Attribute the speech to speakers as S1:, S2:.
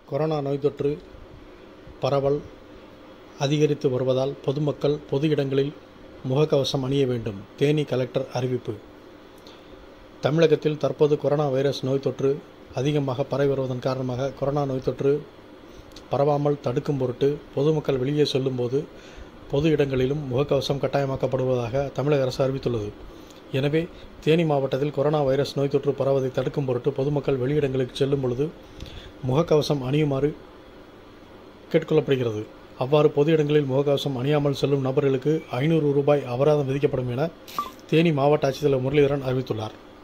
S1: corona நோய் தொற்று பரவல் அதிகரித்து வருவதால் பொதுமக்கள் பொது இடங்களில் முகக்கவசம் அணிய வேண்டும் தேனி கலெக்டர் அறிவிப்பு தமிழகத்தில் தற்போது கொரோனா வைரஸ் நோய் தொற்று அதிகமாக பரவி வருவதன் காரணமாக கொரோனா நோய் தொற்று பரவாமல் தடுக்கும் பொருட்டு பொதுமக்கள் வெளியே செல்லும்போது பொது இடங்களிலும் முகக்கவசம் கட்டாயமாக்கப்படுவதாக தமிழக அரசு அறிவித்துள்ளது எனவே தேனி மாவட்டத்தில் கொரோனா வைரஸ் நோய் தொற்று பரவதை தடுக்கும் பொருட்டு பொதுமக்கள் வெளியிடங்களுக்கு செல்லும் பொழுது முகக்கவசம் அணியுமாறு கேட்டுக்கொள்ளப்படுகிறது அவ்வாறு பொது இடங்களில் முகக்கவசம் அணியாமல் செல்லும் நபர்களுக்கு ஐநூறு ரூபாய் அபராதம் விதிக்கப்படும் என தேனி மாவட்ட ஆட்சித்தலைவர் முரளிதரன் அறிவித்துள்ளார்